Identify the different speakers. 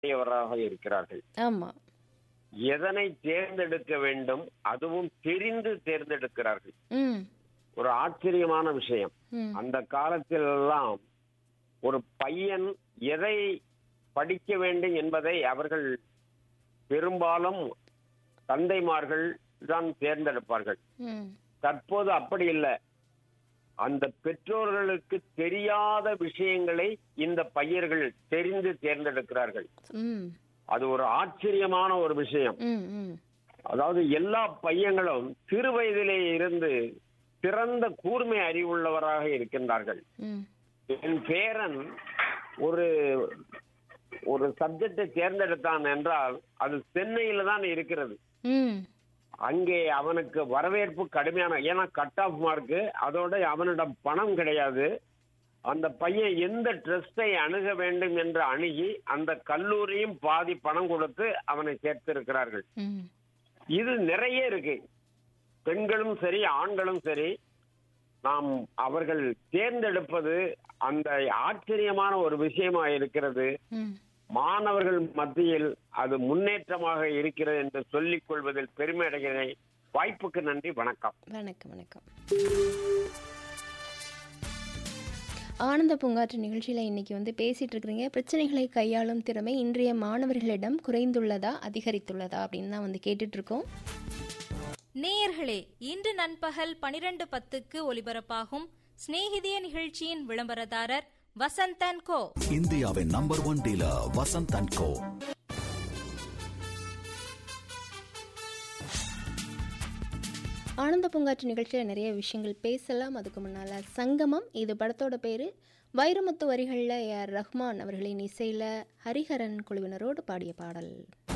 Speaker 1: உடையவராக இருக்கிறார்கள்
Speaker 2: ஆமா
Speaker 1: எதனை தேர்ந்தெடுக்க வேண்டும் அதுவும் தெரிந்து தேர்ந்தெடுக்கிறார்கள்
Speaker 2: ம்
Speaker 1: ஒரு ஆச்சரியமான விஷயம்
Speaker 2: ம்
Speaker 1: அந்த காலத்தில் எல்லாம் ஒரு பையன் எதை படிக்க வேண்டும் என்பதை அவர்கள் பெரும்பாலும் தந்தைமார்கள் தான் தேர்ந்தெடுப்பார்கள்
Speaker 2: ம்
Speaker 1: தற்போது அப்படி இல்லை அந்த பெற்றோர்களுக்கு தெரியாத விஷயங்களை இந்த பையர்கள் தெரிந்து தேர்ந்தெடுக்கிறார்கள்
Speaker 2: ம்
Speaker 1: அது ஒரு ஆச்சரியமான ஒரு விஷயம்
Speaker 2: ம் ம்
Speaker 1: அதாவது எல்லா பையங்களும் சிறு வயதிலே இருந்து சிறந்த கூர்மை அறிவுள்ளவராக இருக்கின்றார்கள்
Speaker 2: ம்
Speaker 1: என் பேரன் ஒரு ஒரு சப்ஜெக்டை தேர்ந்தெடுத்தான் என்றால் அது சென்னையில தான் இருக்கிறது
Speaker 2: ம்
Speaker 1: அங்கே அவனுக்கு வரவேற்பு கடுமையான ஏன்னா கட் ஆஃப் மார்க்கு அதோட அவனிடம் பணம் கிடையாது அந்த பையன் எந்த ட்ரஸ்டை அணுக வேண்டும் என்று அணுகி அந்த கல்லூரியும் பாதி பணம் கொடுத்து அவனை சேர்த்திருக்கிறார்கள்
Speaker 2: ம்
Speaker 1: இது நிறைய இருக்கு பெண்களும் சரி ஆண்களும் சரி நாம் அவர்கள் தேர்ந்தெடுப்பது அந்த ஆச்சரியமான ஒரு விஷயமா இருக்கிறது
Speaker 2: ம்
Speaker 1: மாணவர்கள் மத்தியில் அது முன்னேற்றமாக இருக்கிறது என்று சொல்லிக் கொள்வதில் பெருமை அடைகிறேன் வாய்ப்புக்கு நன்றி வணக்கம்
Speaker 2: வணக்கம் வணக்கம் ஆனந்த பூங்காற்று நிகழ்ச்சியில் இன்னைக்கு வந்து பேசிட்டு இருக்கிறீங்க பிரச்சனைகளை கையாளும் திறமை இன்றைய மாணவர்களிடம் குறைந்துள்ளதா அதிகரித்துள்ளதா அப்படின்னு தான் வந்து கேட்டுட்டு இருக்கோம்
Speaker 3: நேயர்களே இன்று நண்பகல் பனிரெண்டு பத்துக்கு ஒலிபரப்பாகும் சிநேகிதிய நிகழ்ச்சியின் விளம்பரதாரர் வசந்தன் கோ
Speaker 4: இந்தியாவின் number one dealer Vasanth and co
Speaker 2: ஆனந்த பூங்காற்று நிகழ்ச்சியில் நிறைய விஷயங்கள் பேசலாம் அதுக்கு முன்னால் சங்கமம் இது படத்தோட பேர் வைரமுத்து வரிகளில் ஏஆர் ரஹ்மான் அவர்களின் இசையில் ஹரிஹரன் குழுவினரோடு பாடிய பாடல்